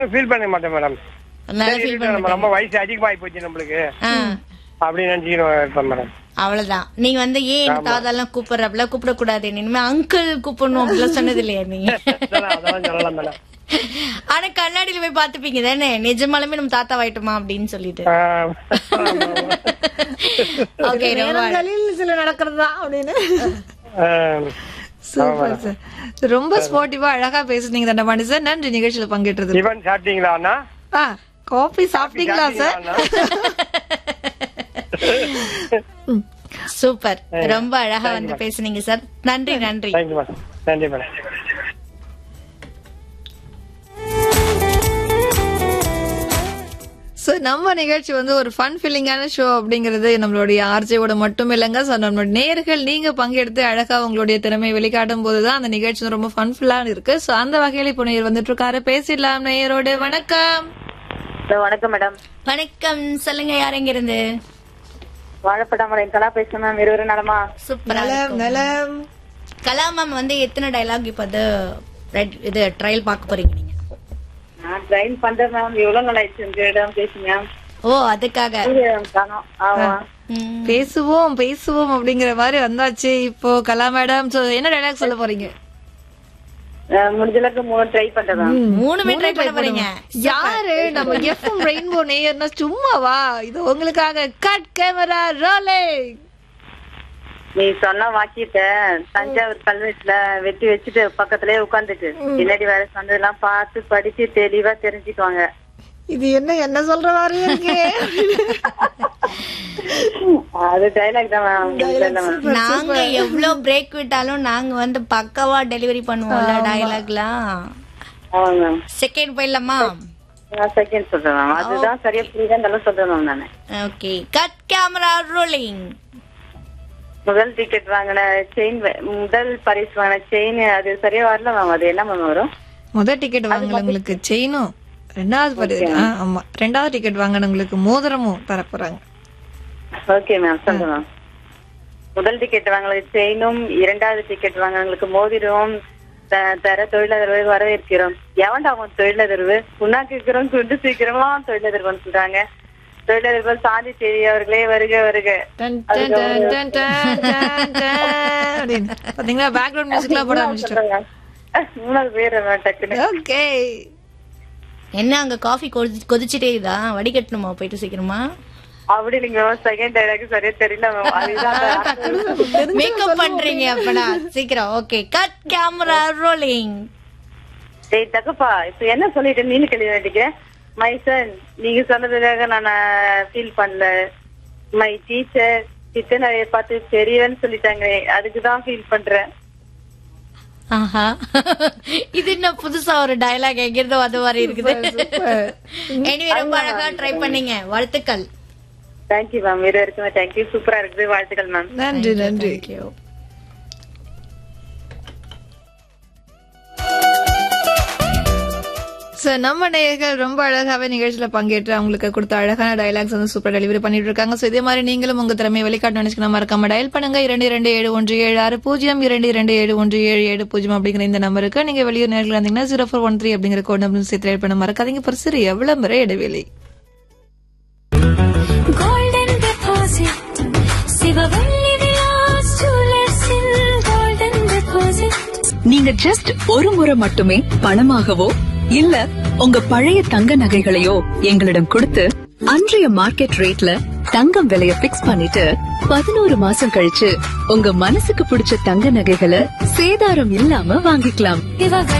Feel பண்ண மாட்டேன் madam நல்லா சரி, ஃபீல் இருக்கட்டும், நம்ம பண்ண ரொம்ப வயசு அதிகமாகி போச்சு நம்மளுக்கு ஆ அப்படின்னு நினைச்சுக்கணும் இருப்பேன் மேடம் அவ்வளவுதான் நீங்க வந்து ஏன் என் தாத்தாலாம் கூப்பிடுறப்பல கூப்பிடக்கூடாது இனிமே அங்கிள் கூப்பிடணும் அப்படிலாம் சொன்னது இல்லையா நீங்க அதெல்லாம் அதெல்லாம் சொல்லலாம் மேடம் ஆனா கண்ணாடியில போய் பாத்துப்பீங்க தானே நிஜமாலுமே நம்ம தாத்தா ஆயிட்டோமா அப்படின்னு சொல்லிட்டு ஆ, ஓகே ரொம்ப நேரங்களில் சில நடக்கிறதா அப்படின்னு ஆ, சூப்பர் சார் ரொம்ப ஸ்போர்ட்டிவா அழகா பேசுனீங்க தண்டபாணி சார் நன்றி நிகழ்ச்சியில பங்கேற்றது டிஃபன் சாப்பிட்டீங்களா அண்ணா ஆ காஃபி சாப்பிட்டீங்களா சார் சூப்பர் ரொம்ப அழகா வந்து பேசுனீங்க சார் நன்றி நன்றி தேங்க்யூ மேடம் நன்றி மேடம் சோ நம்ம நிகழ்ச்சி வந்து ஒரு ஃபன் ஃபீலிங்கான ஷோ அப்படிங்கிறது நம்மளுடைய ஆர்ஜேவோட மட்டும் இல்லைங்க ஸோ நம்மளோட நேர்கள் நீங்க பங்கெடுத்து அழகா உங்களுடைய திறமையை வெளிக்காட்டும் போதுதான் அந்த நிகழ்ச்சி வந்து ரொம்ப ஃபன்ஃபுல்லா இருக்கு சோ அந்த வகையில இப்போ நேயர் வந்துட்டு இருக்காரு பேசிடலாம் நேயரோடு வணக்கம் ஹலோ வணக்கம் மேடம் வணக்கம் சொல்லுங்க யாருங்க இருந்து வாழைப்படாமலை கலா பேசுறேன் மேம் இருவரும் நடமா சூப்பரா நலம் இருக்கும். நலம் கலா மேம் வந்து எத்தனை டைலாக் இப்ப அது ரெட்- இது ட்ரையல் பார்க்க போறீங்க நீங்க நான் ட்ரைன் பண்றேன் மேம் எவ்வளவு நாள் ஆயிடுச்சு உங்களிடம் பேசுங்க ஓ அதுக்காக காணோம் ஆமா ம். பேசுவோம் பேசுவோம் அப்படிங்கிற மாதிரி வந்தாச்சு இப்போ கலா மேடம் சோ என்ன டைலாக் சொல்ல போறீங்க அஹ் முடிஞ்ச அளவுக்கு மூணு ட்ரை பண்றேன் மேம் மூணுமே ட்ரை பண்ண போறீங்க யாரு நம்ம எஃப்எம் ரெயின்போ நேயர்னா சும்மாவா இது உங்களுக்காக கட் கேமரா ரோலே நீ சொன்ன வாக்கிட்ட தஞ்சாவூர் கல்வெட்டுல வெட்டி வச்சுட்டு பக்கத்துலயே உட்காந்துட்டு பின்னாடி வேற சொன்னதெல்லாம் பார்த்து படிச்சு தெளிவா தெரிஞ்சுக்குவாங்க இது என்ன என்ன சொல்ற மாதிரி இருக்கு அது டைலாக் தான் மேம் தெரியல மேம் நாங்க எவ்வளவு பிரேக் விட்டாலும் நாங்க வந்து பக்காவா டெலிவரி பண்ணுவோம்ல டயலாக்லாம் ஆமா மேம் செகண்ட் போயிடலாமா நான் செகண்ட் சொல்றேன் மேம் அதுதான் சரியா புரியுதா நல்லா சொல்றேன் மேம் நானு ஓகே கட் கேமரா ரோலிங் முதல் டிக்கெட் வாங்கின செயின் முதல் பரிசு வாங்கின செயின் அது சரியா வரல மேம் அது என்ன மேம் வரும் முத டிக்கெட் வாங்கினவங்களுக்கு செயினும் ரெண்டாவது பரி- ஆ, ஆமா ரெண்டாவது டிக்கெட் வாங்கினவங்களுக்கு மோதிரமும் தரப்போறாங்க ஓகே மேம் சொல்லுங்க மேம் முதல் டிக்கெட் வாங்கினது செயினும் இரண்டாவது டிக்கெட் வாங்கினவங்களுக்கு மோதிரமும் த- தர தொழிலதிர்வை வரவேற்கிறோம் எவன்டா அவன் தொழிலதிர்வு புண்ணாக்கு இருக்கிறோம் குண்டு சீக்கிரமா தொழிலதிர்வுன்னு சொல்றாங்க தொழிலதிர்வு சாந்தி தேவி அவர்களே வருக வருக டன், டன், டன், டன், டன், டன், டன் அப்படின்னு. பாத்தீங்களா பேக்ரவுண்ட் மியூசிக்லாம் போட ஆரம்பிச்சிட்டோம் சொல்றாங்க. மூணாவது பேர் மேம் டக்குன்னு ஓகே என்ன அங்க காஃபி கொதிச்சுட்டே இதா வடிகட்டணுமா போயிட்டு சீக்கிரமா அப்படி நீங்க செகண்ட் டைலாக் சரியா தெரியல மேம் அதுதான் மேக்கப் பண்றீங்க அப்பனா சீக்கிரம் ஓகே கட் கேமரா ரோலிங் டேய் தகப்பா இப்ப என்ன சொல்லிட்டு நீனு கேள்வி வேண்டிக்கிறேன் மை சன் நீங்க சொன்னதுக்காக நான் ஃபீல் பண்ணல மை டீச்சர் சித்தனைய பார்த்து பெரியவன்னு சொல்லிட்டாங்களே அதுக்கு தான் ஃபீல் பண்றேன் ஆஹா இது என்ன புதுசா ஒரு டயலாக் எங்கிருந்தோ அது மாதிரி இருக்குது எனிவே ரொம்ப அழகா ட்ரை பண்ணீங்க வாழ்த்துக்கள் தேங்க்யூ மேம் இரு இருக்குமே தேங்க்யூ சூப்பரா இருக்குது வாழ்த்துக்கள் மேம் நன்றி நன்றி Thank you. சோ நம்ம நேயர்கள் ரொம்ப அழகாவே நிகழ்ச்சியில பங்கேற்று அவங்களுக்கு கொடுத்த அழகான டயலாக்ஸ் வந்து சூப்பர் டெலிவரி பண்ணிட்டு இருக்காங்க சோ இதே மாதிரி நீங்களும் உங்க திறமையை வெளிக்காட்டு நினைச்சுக்கணும் மறக்காம டயல் பண்ணுங்க இரண்டு இரண்டு ஏழு ஒன்று ஏழு ஆறு பூஜ்ஜியம் இரண்டு இரண்டு ஏழு ஒன்று ஏழு ஏழு பூஜ்ஜியம் அப்படிங்கிற இந்த நம்பருக்கு நீங்க வெளியூர் நேர்கள் வந்தீங்கன்னா ஜீரோ ஃபோர் ஒன் த்ரீ அப்படிங்கிற கோட் நம்பர் சேர்த்து டயல் பண்ண மறக்காதீங்க ஒரு சிறு விளம்பர இடைவெளி golden deposit சிவவள்ளி விலாஸ் ஜுவல்லர்ஸில் golden deposit நீங்க ஜஸ்ட் ஒரு முறை மட்டுமே பணமாகவோ இல்ல உங்க பழைய தங்க நகைகளையோ எங்களிடம் கொடுத்து அன்றைய மார்க்கெட் ரேட்ல தங்கம் விலைய பிக்ஸ் பண்ணிட்டு பதினோரு மாசம் கழிச்சு உங்க மனசுக்கு பிடிச்ச தங்க நகைகளை சேதாரம் இல்லாம வாங்கிக்கலாம் சிவவள்ளி